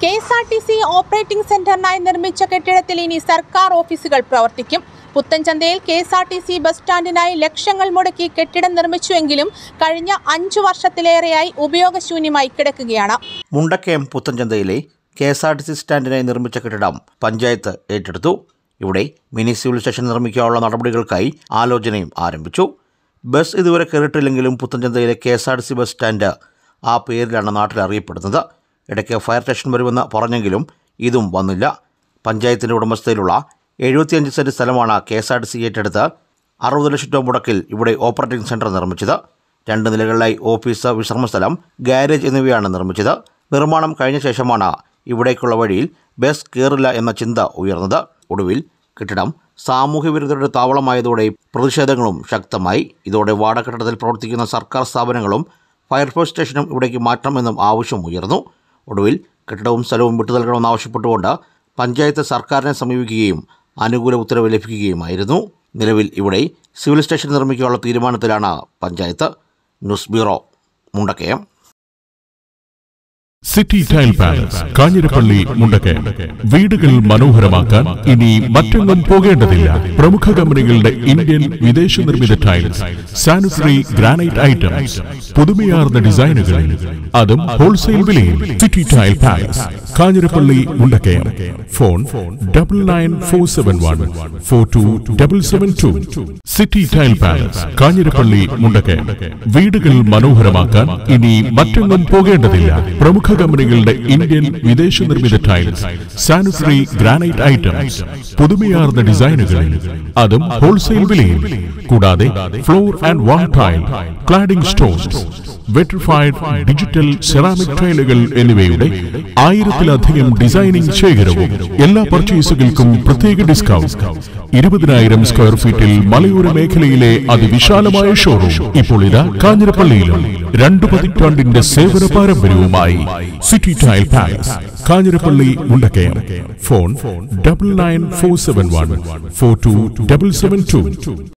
K S R T C operating സെന്ററിനായി നിർമ്മിച്ച കെട്ടിടത്തിൽ ഇനി സർക്കാർ ഓഫീസുകൾ പ്രവർത്തിക്കും പുത്തൻചന്തയിൽ K S R T C bus സ്റ്റാൻഡിനായി ലക്ഷങ്ങൾ മുടക്കി കെട്ടിടം നിർമ്മിച്ചുവെങ്കിലും കഴിഞ്ഞ അഞ്ചു വർഷത്തിലേറെയായി ഉപയോഗശൂന്യമായി കിടക്കുകയാണ് മുണ്ടക്കയം പുത്തൻചന്തയിലെ K S R T C സ്റ്റാൻഡിനായി നിർമ്മിച്ച കെട്ടിടം പഞ്ചായത്ത് ഏറ്റെടുത്തു ഇവിടെ മിനി സിവിൽ സ്റ്റേഷൻ നിർമ്മിക്കാനുള്ള നടപടികൾക്കായി ആലോചനയും ആരംഭിച്ചു ബസ് ഇതുവരെ കയറിയിട്ടില്ലെങ്കിലും പുത്തൻചന്തയിലെ K S R T C bus stand ആ പേരിലാണ് നാട്ടിൽ അറിയപ്പെടുന്നത് ഇടയ്ക്ക് ഫയർ സ്റ്റേഷൻ വരുമെന്ന് പറഞ്ഞെങ്കിലും ഇതും വന്നില്ല പഞ്ചായത്തിൻ്റെ ഉടമസ്ഥയിലുള്ള എഴുപത്തിയഞ്ച് സെൻറ്റ് സ്ഥലമാണ് K S R T C ഏറ്റെടുത്ത് അറുപത് ലക്ഷം രൂപ മുടക്കിൽ ഇവിടെ ഓപ്പറേറ്റിംഗ് സെൻറ്റർ നിർമ്മിച്ചത് രണ്ട് നിലകളിലായി ഓഫീസ് വിശ്രമസ്ഥലം ഗാരേജ് എന്നിവയാണ് നിർമ്മിച്ചത് നിർമ്മാണം കഴിഞ്ഞ ശേഷമാണ് ഇവിടേക്കുള്ള വഴിയിൽ ബസ് കയറില്ല എന്ന ചിന്ത ഉയർന്നത് ഒടുവിൽ കെട്ടിടം സാമൂഹ്യ വിരുദ്ധരുടെ താവളമായതോടെ പ്രതിഷേധങ്ങളും ശക്തമായി ഇതോടെ വാടകെട്ടിടത്തിൽ പ്രവർത്തിക്കുന്ന സർക്കാർ സ്ഥാപനങ്ങളും ഫയർഫോഴ്സ് സ്റ്റേഷനും ഇവിടേക്ക് മാറ്റണമെന്നും ആവശ്യം ഉയർന്നു ഒടുവിൽ കെട്ടിടവും സ്ഥലവും വിട്ടു നൽകണമെന്നാവശ്യപ്പെട്ടുകൊണ്ട് പഞ്ചായത്ത് സർക്കാരിനെ സമീപിക്കുകയും അനുകൂല ഉത്തരവ് ലഭിക്കുകയുമായിരുന്നു നിലവിൽ ഇവിടെ സിവിൽ സ്റ്റേഷൻ നിർമ്മിക്കാനുള്ള തീരുമാനത്തിലാണ് panchayat news bureau Mundakayam City Tile Palace Kanjirappally Mundakayam വീടുകൾ മനോഹരമാക്കാൻ ഇനി മറ്റെങ്ങും പോകേണ്ടതില്ല പ്രമുഖ കമ്പനികളുടെ ഇന്ത്യൻ വിദേശ നിർമ്മിത ടൈൽസ് സാനിറ്ററി ഗ്രാനൈറ്റ് ഐറ്റംസ് പുതുമയാർന്ന ഡിസൈനുകളിൽ അതും ഹോൾസെയിൽ വിലയിൽ City Tile Palace Kanjirappally Mundakayam phone double nine four seven one four two double seven two City Tile Palace Kanjirappally Mundakayam വീടുകൾ മനോഹരമാക്കാൻ ഇനി മറ്റെങ്ങും പോകേണ്ടതില്ല പ്രമുഖ കമ്പനികളുടെ ഇന്ത്യൻ വിദേശ നിർമ്മിത ടൈൽസ് സാനിറ്ററി ഗ്രാനൈറ്റ് ഐറ്റംസ് പുതുമയാർന്ന ഡിസൈനുകളിൽ അതും ഹോൾസെയിൽ വിലയിൽ കൂടാതെ floor and wall tile cladding stones vitrified digital ceramic ടൈലുകൾ എന്നിവയുടെ ആയിരത്തിലധികം ഡിസൈനിംഗ് ശേഖരവും എല്ലാ പർച്ചേസുകൾക്കും പ്രത്യേക ഡിസ്കൗണ്ട് ഇരുപതിനായിരം സ്ക്വയർ ഫീറ്റിൽ മലയോര മേഖലയിലെ അതിവിശാലമായ ഷോറൂം ഇപ്പോൾ ഇതാ കാഞ്ഞിരപ്പള്ളിയിലും രണ്ടു പതിറ്റാണ്ടിന്റെ സേവന പാരമ്പര്യവുമായി City Tile Palace Kanjirappally Mundakayam phone double nine four seven one four two double seven to